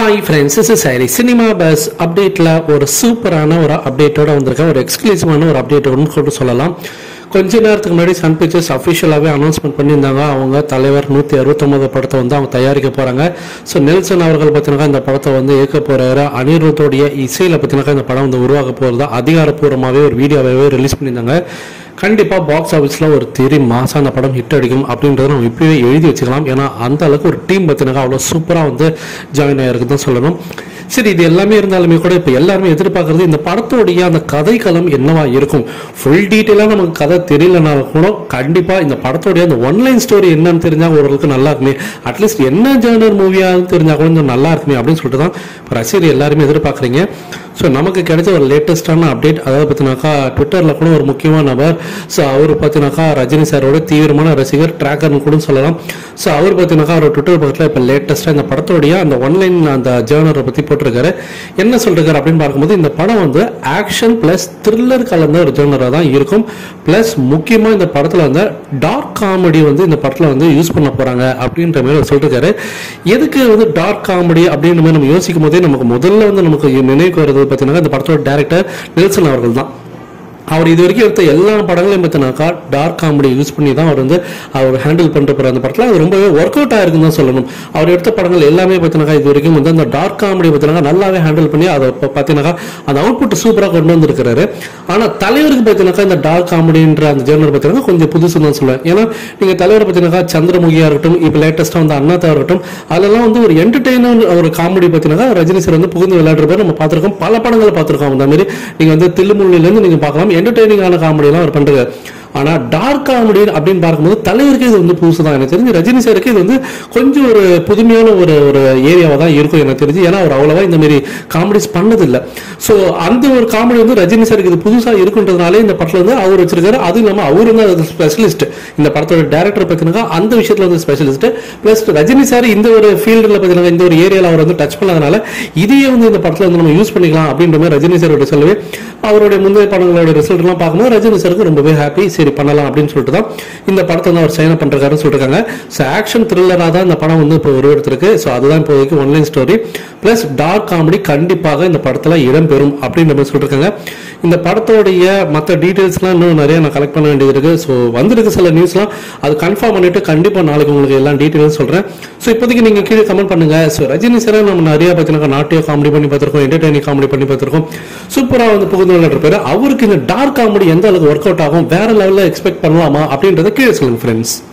hi friends is சரி cinema buzz அப்டேட்டில் ஒரு சூப்பரான ஒரு அப்டேட்டோட வந்திருக்கேன் ஒரு எக்ஸ்க்ளூசிவான ஒரு அப்டேட்டோட கூட சொல்லலாம் கொஞ்ச நேரத்துக்கு முன்னாடி சன் பிக்சர்ஸ் அஃபிஷியலாகவே அனௌன்ஸ்மெண்ட் பண்ணியிருந்தாங்க அவங்க தலைவர் நூற்றி அறுபத்தொம்பது படத்தை வந்து அவங்க தயாரிக்க போகிறாங்க ஸோ நெல்சன் அவர்கள் பார்த்தீங்கன்னா இந்த படத்தை வந்து இயக்க போகிறாரு அனிருத்தோடைய இசையில் பார்த்தீங்கன்னா இந்த படம் வந்து உருவாக போகிறதா அதிகாரப்பூர்வமாகவே ஒரு வீடியோவே ரிலீஸ் பண்ணியிருந்தாங்க கண்டிப்பாக பாக்ஸ் ஆஃபீஸில் ஒரு தெரி மாதம் அந்த படம் ஹிட் அடிக்கும் அப்படின்றத நம்ம இப்போவே எழுதி வச்சுக்கலாம் ஏன்னா அந்த அளவுக்கு ஒரு டீம் பார்த்தீங்கன்னா அவ்வளோ சூப்பராக வந்து ஜாயின் ஆகிருக்கு தான் சொல்லணும் சரி இது எல்லாமே இருந்தாலுமே கூட இப்போ எல்லாருமே எதிர்பார்க்கறது இந்த படத்தோடைய அந்த கதைக்களம் என்னவா இருக்கும் ஃபுல் டீட்டெயிலாக நமக்கு கதை தெரியலனாலும் கூட கண்டிப்பாக இந்த படத்தோடைய அந்த ஒன்லைன் ஸ்டோரி என்னன்னு தெரிஞ்சால் ஓரளவுக்கு நல்லா இருக்குமே அட்லீஸ்ட் என்ன ஜேர்னர் மூவியாக தெரிஞ்சால் கூட கொஞ்சம் நல்லா இருக்குமே அப்படின்னு சொல்லிட்டு தான் இப்போ ரசிகர் எல்லாருமே எதிர்பார்க்குறீங்க ஸோ நமக்கு கிடைச்ச ஒரு லேட்டஸ்டான அப்டேட் அதாவது பார்த்தீங்கன்னாக்கா ட்விட்டரில் கூட ஒரு முக்கியமான நபர் ஸோ அவர் பார்த்தீங்கன்னாக்கா ரஜினி சாரோட தீவிரமான ரசிகர் ட்ராக்கர்னு கூட சொல்லலாம் ஸோ அவர் பார்த்தீங்கன்னாக்கா அவர் ட்விட்டர் பக்கத்தில் இப்போ லேட்டஸ்ட்டாக இந்த படத்தோடைய அந்த ஒன்லைன் அந்த ஜேர்னரை பற்றி போட்டிருக்காரு என்ன சொல்லிருக்காரு அப்படின்னு பார்க்கும்போது இந்த படம் வந்து ஆக்ஷன் ப்ளஸ் த்ரில்லர் கலந்த ஒரு ஜேர்னராக தான் இருக்கும் ப்ளஸ் முக்கியமாக இந்த படத்தில் வந்து டார்க் காமெடி வந்து இந்த படத்தில் வந்து யூஸ் பண்ண போகிறாங்க அப்படின்ற மாதிரி அவர் சொல்லிருக்காரு எதுக்கு வந்து டார்க் காமெடி அப்படின்ற மாதிரி நம்ம யோசிக்கும் போதே நமக்கு முதல்ல வந்து நமக்கு நினைவுக்கு வருது பார்த்தீங்கன்னா இந்த படத்தோட டேரக்டர் நெல்சன் அவர்கள் தான் அவர் இது வரைக்கும் எடுத்த எல்லா படங்களையும் பார்த்தினாக்கா டார்க் காமெடி யூஸ் பண்ணி தான் அவர் வந்து அவர் ஹேண்டில் பண்ணிட்டு போகிற அந்த படத்தில் அது ரொம்பவே ஒர்க் அவுட் ஆயிருக்குன்னு தான் சொல்லணும் அவர் எடுத்த படங்கள் எல்லாமே பார்த்தினாக்கா இது வரைக்கும் வந்து அந்த டார்க் காமெடி பார்த்தினாக்கா நல்லாவே ஹேண்டில் பண்ணி அதை பார்த்தீங்கன்னாக்கா அந்த அவுட்புட் சூப்பராக கொண்டு வந்திருக்கிறாரு ஆனால் தலைவருக்கு பார்த்தீங்கன்னாக்கா இந்த டார்க் காமெடின்ற அந்த ஜேர்னர் பார்த்தீங்கன்னா கொஞ்சம் புதுசு தான் சொல்லுவேன் ஏன்னா நீங்கள் தலைவர் பார்த்தீங்கன்னாக்கா சந்திரமுகியாக இருக்கட்டும் இப்போ லேட்டஸ்ட்டாக வந்து அண்ணாத்தா இருக்கட்டும் அதெல்லாம் வந்து ஒரு என்டர்டெய்னர் ஒரு காமெடி பார்த்தீங்கன்னா ரஜினி சார் வந்து புகுந்து விளையாடுற நம்ம பார்த்துருக்கோம் பல படங்களை பார்த்துருக்கோம் அந்த மாதிரி நீங்கள் வந்து தில்லுமுள்ளிலேருந்து நீங்கள் பார்க்கலாம் என்டர்டெய்னிங்கான காமெடியெல்லாம் அவர் பண்ணுறாரு ஆனா டார்க் காமெடி அப்படின்னு பார்க்கும்போது தலைவருக்கு இது வந்து புதுசு தான் எனக்கு தெரிஞ்சு ரஜினி சாருக்கு இது வந்து கொஞ்சம் ஒரு புதுமையான ஒரு ஒரு ஏரியாவாக தான் இருக்கும் எனக்கு தெரிஞ்சு ஏன்னா அவர் அவ்வளவா இந்த மாதிரி காமெடிஸ் பண்ணதில்லை ஸோ அந்த ஒரு காமெடி வந்து ரஜினி சாருக்கு இது புதுசாக இருக்குன்றதுனாலே இந்த படத்தில் வந்து அவர் வச்சிருக்காரு அதுவும் இல்லாமல் அவர் வந்து அது ஸ்பெஷலிஸ்ட் இந்த படத்தோட டேரக்டர் பார்த்தீங்கன்னா அந்த விஷயத்தில் வந்து ஸ்பெஷலிஸ்ட் ப்ளஸ் ரஜினி சார் இந்த ஒரு ஃபீல்டில் பார்த்தீங்கன்னா இந்த ஒரு ஏரியாவில் அவர் வந்து டச் பண்ணதுனால இதையே வந்து இந்த படத்தில் வந்து நம்ம யூஸ் பண்ணிக்கலாம் அப்படின்ற மாதிரி ரஜினி சாரோட சொல்லவே அவருடைய முந்தைய படங்களோட ரிசல்ட்லாம் பார்க்கும்போது ரஜினி சாருக்கு ரொம்பவே ஹாப்பி சரி பண்ணலாம் அப்படின்னு சொல்லிட்டு தான் இந்த படத்தை வந்து அவர் சைன் அப் பண்றாருன்னு சொல்லிருக்காங்க ஸோ ஆக்ஷன் த்ரில்லராக தான் இந்த படம் வந்து இப்போ உருவெடுத்திருக்கு ஸோ அதுதான் இப்போதைக்கு one line story plus dark comedy கண்டிப்பாக இந்த படத்தில் இடம்பெறும் அப்படின்ற மாதிரி சொல்லிருக்காங்க இந்த படத்தோடைய மற்ற டீட்டெயில்ஸ்லாம் இன்னும் நிறைய நான் கலெக்ட் பண்ண வேண்டியது இருக்கு ஸோ வந்திருக்கு சில நியூஸ்லாம் அது கன்ஃபார்ம் பண்ணிட்டு கண்டிப்பாக நாளைக்கு உங்களுக்கு எல்லா டீட்டெயில்ஸ் சொல்றேன் ஸோ இப்போதைக்கு நீங்க கீழே கமெண்ட் பண்ணுங்க ஸோ ரஜினி சாரை நம்ம நிறைய பார்த்தீங்கன்னா நாட்டிய காமெடி பண்ணி பார்த்திருக்கோம் என்டர்டைனிங் காமெடி பண்ணி பார்த்திருக்கோம் சூப்பராக வந்து புகுந்து விளையாடுற பேர் அவருக்கு இந்த டார்க் காமெடி எந்த அளவுக்கு ஒர்க் அவுட் ஆகும் வேற லெவலில் எக்ஸ்பெக்ட் பண்ணலாமா அப்படின்றத கீழே சொல்லுங்க ஃப்ரெண்ட்ஸ்